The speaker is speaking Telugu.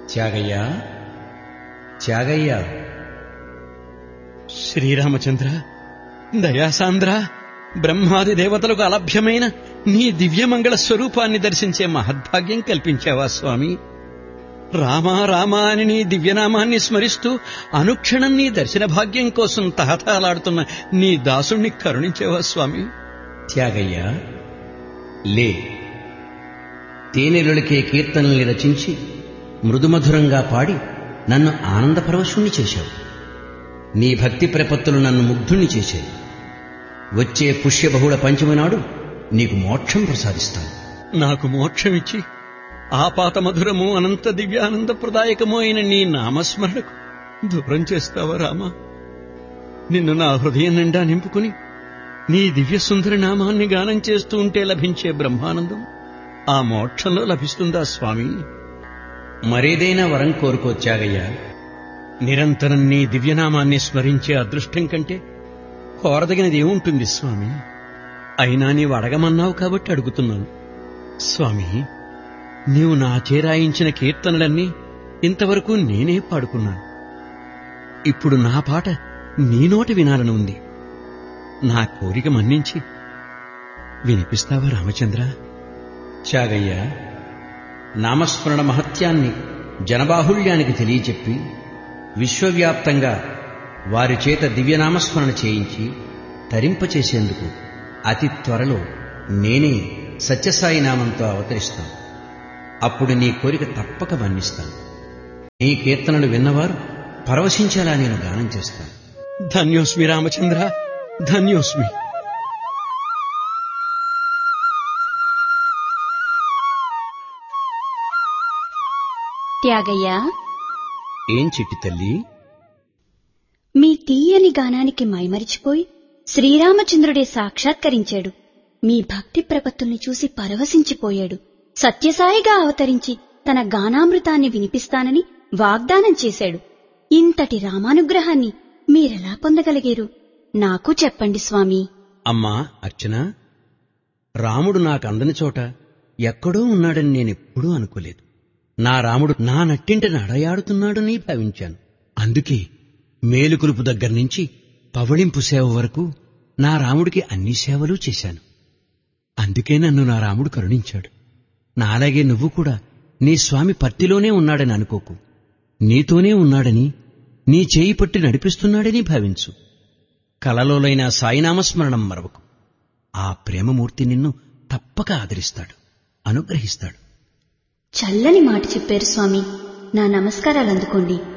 త్యాగయ్య త్యాగయ్య శ్రీరామచంద్ర దయాసాంద్ర బ్రహ్మాది దేవతలకు అలభ్యమైన నీ దివ్యమంగళ స్వరూపాన్ని దర్శించే మహద్భాగ్యం కల్పించావా స్వామి రామా రామా అని నీ దివ్యనామాన్ని స్మరిస్తూ అనుక్షణం నీ దర్శన భాగ్యం కోసం తహతలాడుతున్న నీ దాసుణ్ణి కరుణించావా స్వామి త్యాగయ్య లే తేనెలులకే కీర్తనల్ని రచించి మృదుమధురంగా పాడి నన్ను ఆనందపరవశుణ్ణి చేశావు నీ భక్తి ప్రపత్తులు నన్ను ముగ్ధుణ్ణి చేశాయి వచ్చే పుష్యబహుళ పంచమి నాడు నీకు మోక్షం ప్రసాదిస్తాను నాకు మోక్షమిచ్చి ఆపాత మధురము అనంత దివ్యానందప్రదాయకము అయిన నీ నామస్మరణకు దూరం చేస్తావా రామా నిన్ను నా హృదయం నిండా నింపుకుని నీ దివ్య సుందర నామాన్ని గానం చేస్తూ ఉంటే లభించే బ్రహ్మానందం ఆ మోక్షంలో లభిస్తుందా స్వామి మరేదైనా వరం కోరుకో త్యాగయ్య నిరంతరం నీ దివ్యనామాన్ని స్మరించే అదృష్టం కంటే కోరదగినది ఏముంటుంది స్వామి అయినా నీవు అడగమన్నావు కాబట్టి అడుగుతున్నాను స్వామి నీవు నా చేరాయించిన కీర్తనలన్నీ ఇంతవరకు నేనే పాడుకున్నాను ఇప్పుడు నా పాట నీ నోట వినాలని ఉంది నా కోరిక మన్నించి వినిపిస్తావా రామచంద్ర త్యాగయ్య నామస్మరణ మహత్యాన్ని జనబాహుళ్యానికి తెలియచెప్పి విశ్వవ్యాప్తంగా వారి చేత దివ్యనామస్మరణ చేయించి తరింపచేసేందుకు అతి త్వరలో నేనే సత్యసాయి నామంతో అవతరిస్తాను అప్పుడు నీ కోరిక తప్పక మన్నిస్తాను నీ కీర్తనలు విన్నవారు పరవశించేలా నేను గానం చేస్తాను ధన్యోస్మి రామచంద్ర ధన్యోస్మి త్యాగయ్య ఏం చిట్టి తల్లి మీ తీయని గానానికి మైమరిచిపోయి శ్రీరామచంద్రుడే సాక్షాత్కరించాడు మీ భక్తి ప్రపత్తుల్ని చూసి పరవశించిపోయాడు సత్యసాయిగా అవతరించి తన గానామృతాన్ని వినిపిస్తానని వాగ్దానం చేశాడు ఇంతటి రామానుగ్రహాన్ని మీరెలా పొందగలిగారు నాకు చెప్పండి స్వామి అమ్మా అర్చన రాముడు నాకు అందని చోట ఎక్కడో ఉన్నాడని నేనెప్పుడూ అనుకోలేదు నా రాముడు నా నట్టింట నడయాడుతున్నాడని భావించాను అందుకే మేలుకులుపు దగ్గర నుంచి పవళింపు సేవ వరకు నా రాముడికి అన్ని సేవలు చేశాను అందుకే నన్ను నా రాముడు కరుణించాడు నాలాగే నువ్వు కూడా నీ స్వామి పత్తిలోనే ఉన్నాడని అనుకోకు నీతోనే ఉన్నాడని నీ చేయి పట్టి నడిపిస్తున్నాడని భావించు కలలోలైన సాయినామస్మరణం మరవకు ఆ ప్రేమమూర్తి నిన్ను తప్పక ఆదరిస్తాడు అనుగ్రహిస్తాడు చల్లని మాట చెప్పారు స్వామి నా నమస్కారాలు అందుకోండి